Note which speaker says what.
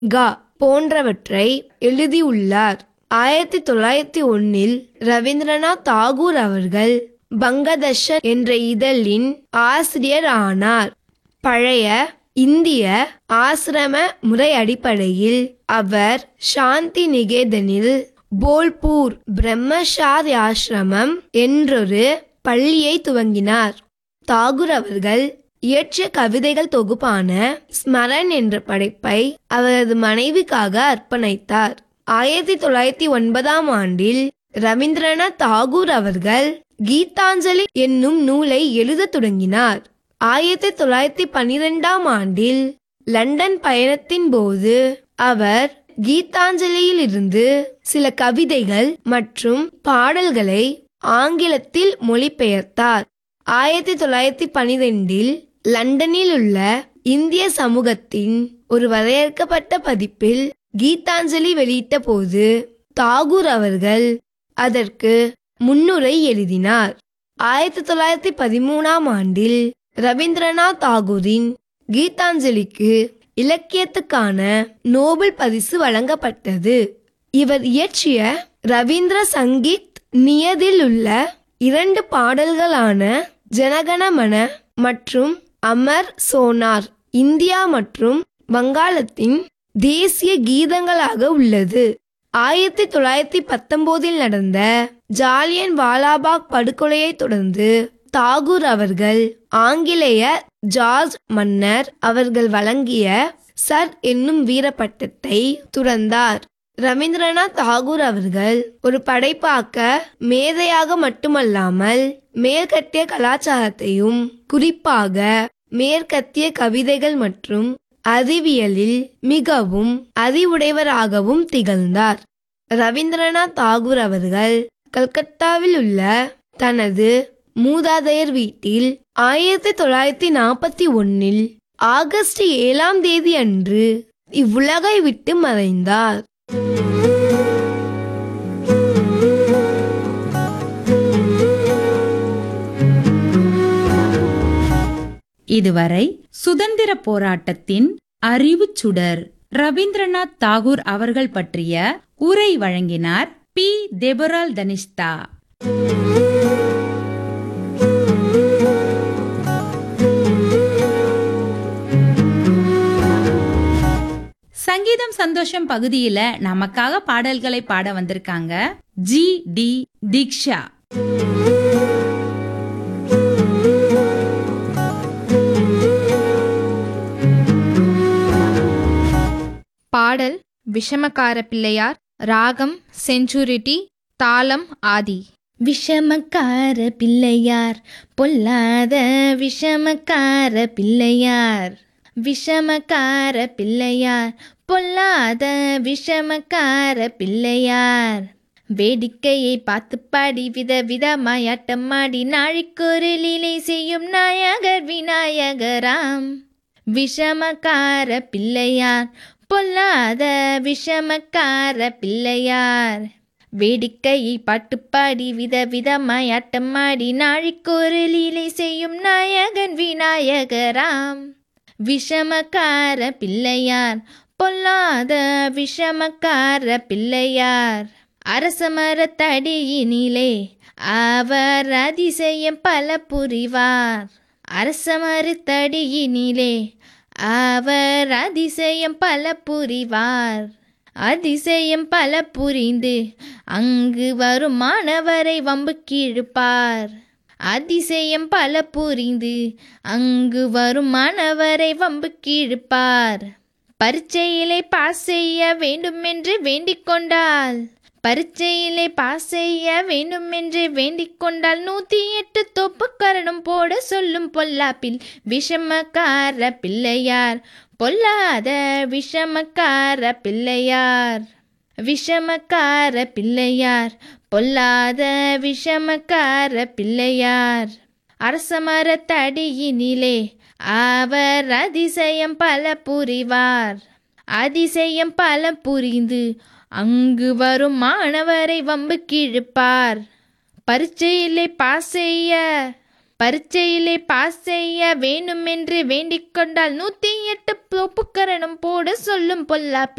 Speaker 1: கா போன்றவற்றை எழுதியுள்ளார் ஆயிரத்தி தொள்ளாயிரத்தி ஒன்னில் ரவீந்திரநாத் தாகூர் அவர்கள் பங்கதர்ஷன் என்ற இதழின் ஆசிரியர் ஆனார் பழைய இந்திய ஆசிரம முறை அடிப்படையில் அவர் சாந்தி நிகேதனில் போல்பூர் பிரம்மசாரி ஆசிரமம் என்றொரு பள்ளியை துவங்கினார் தாகூர் அவர்கள் இயற்றிய கவிதைகள் தொகுப்பான ஸ்மரன் என்ற படைப்பை அவரது மனைவிக்காக அர்ப்பணித்தார் ஆயிரத்தி தொள்ளாயிரத்தி ஒன்பதாம் ஆண்டில் ரவீந்திரநாத் தாகூர் அவர்கள் கீதாஞ்சலி என்னும் நூலை எழுதத் தொடங்கினார் ஆயிரத்தி தொள்ளாயிரத்தி பனிரெண்டாம் ஆண்டில் லண்டன் பயணத்தின் போது அவர் கீதாஞ்சலியில் இருந்து சில கவிதைகள் மற்றும் பாடல்களை ஆங்கிலத்தில் மொழிபெயர்த்தார் ஆயிரத்தி தொள்ளாயிரத்தி பனிரெண்டில் லண்டனில் உள்ள இந்திய சமூகத்தின் ஒரு வரையறுக்கப்பட்ட பதிப்பில் கீதாஞ்சலி வெளியிட்ட போது தாகூர் அவர்கள் அதற்கு முன்னுரை எழுதினார் ஆயிரத்தி தொள்ளாயிரத்தி பதிமூணாம் ஆண்டில் ரவீந்திரநாத் தாகூரின் கீதாஞ்சலிக்கு இலக்கியத்துக்கான நோபல் பரிசு வழங்கப்பட்டது இவர் இயற்றிய ரவீந்திர சங்கீத் நியதில் உள்ள இரண்டு பாடல்களான ஜனகணமன மற்றும் அமர் சோனார் இந்தியா மற்றும் வங்காளத்தின் தேசிய கீதங்களாக உள்ளது ஆயிரத்தி தொள்ளாயிரத்தி பத்தொன்பதில் நடந்த ஜாலியன் வாலாபாக் படுகொலையை தொடர்ந்து தாகூர் அவர்கள் ஆங்கிலேய ஜார்ஜ் மன்னர் அவர்கள் வழங்கிய சர் என்னும் வீரப்பட்டத்தை துறந்தார் ரவீந்திரநாத் தாகூர் அவர்கள் ஒரு படைப்பாக்க மேதையாக மட்டுமல்லாமல் மேற்கத்திய கலாச்சாரத்தையும் குறிப்பாக மேற்கத்திய கவிதைகள் மற்றும் அறிவியலில் மிகவும் அறிவுடையவராகவும் திகழ்ந்தார் ரவீந்திரநாத் தாகூர் அவர்கள் கல்கத்தாவில் உள்ள தனது மூதாதையர் வீட்டில் ஆயிரத்தி தொள்ளாயிரத்தி நாற்பத்தி ஒன்னில் ஆகஸ்ட் ஏழாம் தேதி அன்று இவ்வுலகை விட்டு மறைந்தார்
Speaker 2: இதுவரை சுதந்திர போராட்டத்தின் அறிவுச் சுடர் ரவீந்திரநாத் தாகூர் அவர்கள் பற்றிய உரை வழங்கினார் பி தெபரால் தனிஷ்தா சங்கீதம் சந்தோஷம் பகுதியில நமக்காக பாடல்களை பாட வந்திருக்காங்க ஜி டி தீக்ஷா
Speaker 3: பாடல் விஷமக்கார பிள்ளையார் ராகம் செஞ்சுரிட்டி தாளம் ஆதி
Speaker 4: விஷமக்கார பிள்ளையார் பொல்லாத விஷமக்கார பிள்ளையார் விஷமக்கார பிள்ளையார் பொல்லாத விஷமக்கார பிள்ளையார் வேடிக்கையை பார்த்து பாடி வித விதமாயாட்டமாடி நாழிக்கொரு லீலை செய்யும் நாயகர் விநாயகராம் விஷமக்கார பிள்ளையார் பொல்லாத விஷமக்கார பிள்ளையார் வேடிக்கையை பாட்டு பாடி வித விதமாய் ஆட்டமாடி நாழிக்கொரு லீலை செய்யும் நாயகன் விநாயகராம் விஷமக்கார பிள்ளையார் பொல்லாத விஷமக்கார பிள்ளையார் அரசமரத்தடியினிலே அவர் அதிசயம் பல புரிவார் அரசமரத்தடியினிலே அவர் அதிசயம் பல புரிவார் அதிசயம் பல புரிந்து அங்கு வரும் மாணவரை வம்புக்கு இழுப்பார் அதிசயம் பல புரிந்து அங்கு வரும் மாணவரை வம்புக்கு இழுப்பார் பரீட்சையிலே பாஸ் செய்ய வேண்டுமென்று வேண்டிக் கொண்டால் பரீட்சையிலே பாஸ் செய்ய வேண்டுமென்று வேண்டிக் கொண்டால் நூத்தி எட்டு தொப்புக்கரணம் போட சொல்லும் பொல்லாப்பில் விஷமக்கார பிள்ளையார் பொல்லாத விஷமக்கார பிள்ளையார் விஷமக்கார பிள்ளையார் பொல்லாத விஷமக்கார பிள்ளையார் அரசமரத்தடியினிலே அவர் அதிசயம் பல புரிவார் அதிசயம் பல புரிந்து அங்கு வரும் மாணவரை வம்பு கிழுப்பார் பரீட்சையிலே பாஸ் செய்ய பரீட்சையிலே பாஸ் செய்ய வேண்டுமென்று வேண்டிக் கொண்டால் நூத்தி எட்டு ஒப்புக்கரணம் போட சொல்லும் பொல்லாப்பி